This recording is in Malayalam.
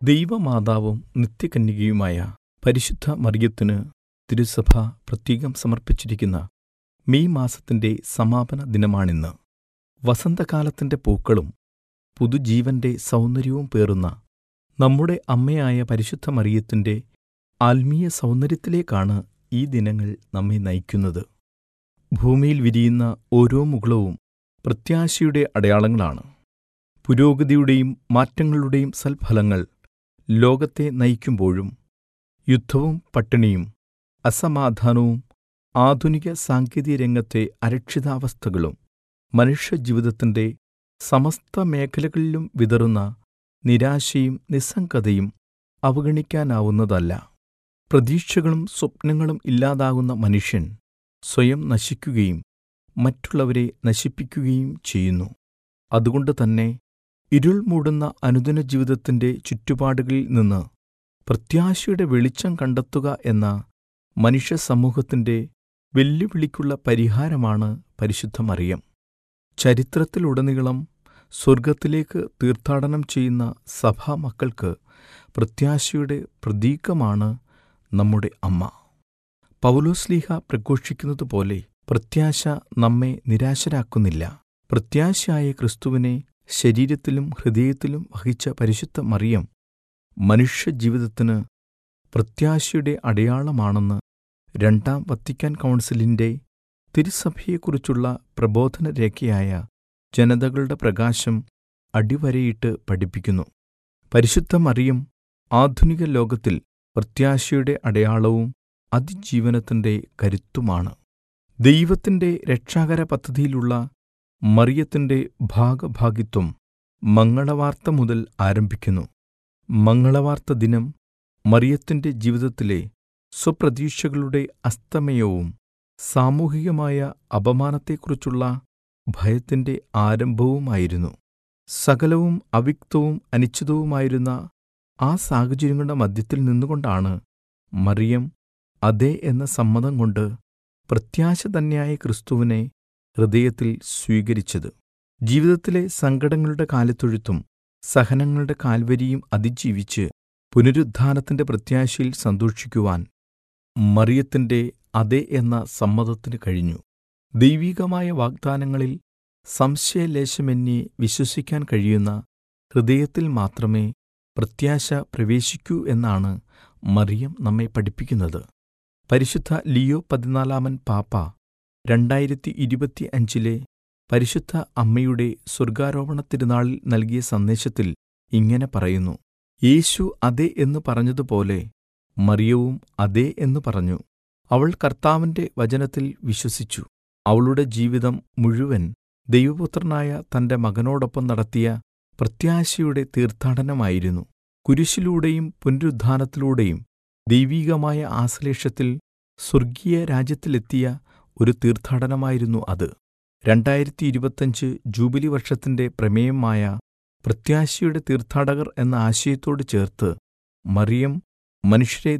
ദൈവമാതാവും നിത്യകന്യകയുമായ പരിശുദ്ധ മറിയത്തിന് തിരുസഭ പ്രത്യേകം സമർപ്പിച്ചിരിക്കുന്ന മെയ് മാസത്തിന്റെ സമാപന ദിനമാണിന്ന്. വസന്തകാലത്തിന്റെ പൂക്കളും പുതുജീവന്റെ സൗന്ദര്യവും പേറുന്ന നമ്മുടെ അമ്മയായ പരിശുദ്ധ മറിയത്തിന്റെ ആത്മീയ സൗന്ദര്യത്തിലേക്കാണ് ഈ ദിനങ്ങൾ നമ്മെ നയിക്കുന്നത്. ഭൂമിയിൽ വിരിയുന്ന ഓരോ മുകുളവും പ്രത്യാശയുടെ അടയാളങ്ങളാണ്. പുരോഗതിയുടെയും മാറ്റങ്ങളുടെയും സൽഫലങ്ങൾ ലോകത്തെ നയിക്കുമ്പോഴും യുദ്ധവും പട്ടിണിയും അസമാധാനവും ആധുനിക സാങ്കേതികരംഗത്തെ അരക്ഷിതാവസ്ഥകളും മനുഷ്യജീവിതത്തിന്റെ സമസ്ത മേഖലകളിലും വിതറുന്ന നിരാശയും നിസ്സംഗതയും അവഗണിക്കാനാവുന്നതല്ല. പ്രതീക്ഷകളും സ്വപ്നങ്ങളും ഇല്ലാതാകുന്ന മനുഷ്യൻ സ്വയം നശിക്കുകയും മറ്റുള്ളവരെ നശിപ്പിക്കുകയും ചെയ്യുന്നു. അതുകൊണ്ടുതന്നെ ഇരുൾ മൂടുന്ന അനുദിന ജീവിതത്തിന്റെ ചുറ്റുപാടുകളിൽ നിന്ന് പ്രത്യാശയുടെ വെളിച്ചം കണ്ടെത്തുക എന്ന മനുഷ്യസമൂഹത്തിന്റെ വെല്ലുവിളിക്കുള്ള പരിഹാരമാണ് പരിശുദ്ധ മറിയം. ചരിത്രത്തിലുടനീളം സ്വർഗ്ഗത്തിലേക്ക് തീർത്ഥാടനം ചെയ്യുന്ന സഭാമക്കൾക്ക് പ്രത്യാശയുടെ പ്രതീകമാണ് നമ്മുടെ അമ്മ. പൗലോസ്ലീഹ പ്രഘോഷിക്കുന്നതുപോലെ പ്രത്യാശ നമ്മെ നിരാശരാക്കുന്നില്ല. പ്രത്യാശയായ ക്രിസ്തുവിനെ ശരീരത്തിലും ഹൃദയത്തിലും വഹിച്ച പരിശുദ്ധ മറിയം മനുഷ്യജീവിതത്തിന് പ്രത്യാശയുടെ അടയാളമാണെന്ന് രണ്ടാം വത്തിക്കാൻ കൗൺസിലിന്റെ തിരുസഭയെക്കുറിച്ചുള്ള പ്രബോധനരേഖയായ ജനതകളുടെ പ്രകാശം അടിവരയിട്ട് പഠിപ്പിക്കുന്നു. പരിശുദ്ധ മറിയം ആധുനിക ലോകത്തിൽ പ്രത്യാശയുടെ അടയാളവും അതിജീവനത്തിന്റെ കരുത്തുമാണ്. ദൈവത്തിന്റെ രക്ഷാകര പദ്ധതിയിലുള്ള മറിയത്തിന്റെ ഭാഗഭാഗിത്വം മംഗളവാർത്ത മുതൽ ആരംഭിക്കുന്നു. മംഗളവാർത്ത ദിനം മറിയത്തിന്റെ ജീവിതത്തിലെ സ്വപ്രതീക്ഷകളുടെ അസ്തമയവും സാമൂഹികമായ അപമാനത്തെക്കുറിച്ചുള്ള ഭയത്തിന്റെ ആരംഭവുമായിരുന്നു. സകലവും അവ്യക്തവും അനിശ്ചിതവുമായിരുന്ന ആ സാഹചര്യങ്ങളുടെ മധ്യത്തിൽ നിന്നുകൊണ്ടാണ് മറിയം അതെ എന്ന സമ്മതം കൊണ്ട് പ്രത്യാശ തന്നെയായ ക്രിസ്തുവിനെ ഹൃദയത്തിൽ സ്വീകരിച്ചത്. ജീവിതത്തിലെ സങ്കടങ്ങളുടെ കാലിത്തൊഴുത്തും സഹനങ്ങളുടെ കാൽവരിയും അതിജീവിച്ച് പുനരുത്ഥാനത്തിന്റെ പ്രത്യാശയിൽ സന്തോഷിക്കുവാൻ മറിയത്തിന്റെ അതെ എന്ന സമ്മതത്തിന് കഴിഞ്ഞു. ദൈവികമായ വാഗ്ദാനങ്ങളിൽ സംശയലേശമന്യേ വിശ്വസിക്കാൻ കഴിയുന്ന ഹൃദയത്തിൽ മാത്രമേ പ്രത്യാശ പ്രവേശിക്കൂ എന്നാണ് മറിയം നമ്മെ പഠിപ്പിക്കുന്നത്. പരിശുദ്ധ ലിയോ പതിനാലാമൻ പാപ്പ രണ്ടായിരത്തി ഇരുപത്തിയഞ്ചിലെ പരിശുദ്ധ അമ്മയുടെ സ്വർഗ്ഗാരോപണ തിരുനാളിൽ നൽകിയ സന്ദേശത്തിൽ ഇങ്ങനെ പറയുന്നു. യേശു അതെ എന്ന് പറഞ്ഞതുപോലെ മറിയവും അതെ എന്ന് പറഞ്ഞു. അവൾ കർത്താവിന്റെ വചനത്തിൽ വിശ്വസിച്ചു. അവളുടെ ജീവിതം മുഴുവൻ ദൈവപുത്രനായ തന്റെ മകനോടൊപ്പം നടത്തിയ പ്രത്യാശയുടെ തീർത്ഥാടനമായിരുന്നു. കുരിശിലൂടെയും പുനരുത്ഥാനത്തിലൂടെയും ദൈവികമായ ആശ്ലേഷത്തിൽ സ്വർഗീയ രാജ്യത്തിലെത്തിയ ഒരു തീർത്ഥാടനമായിരുന്നു അത്. രണ്ടായിരത്തി ഇരുപത്തഞ്ച് ജൂബിലി വർഷത്തിന്റെ പ്രമേയമായ പ്രത്യാശയുടെ തീർത്ഥാടകർ എന്ന ആശയത്തോട് ചേർത്ത് മറിയം മനുഷ്യരെ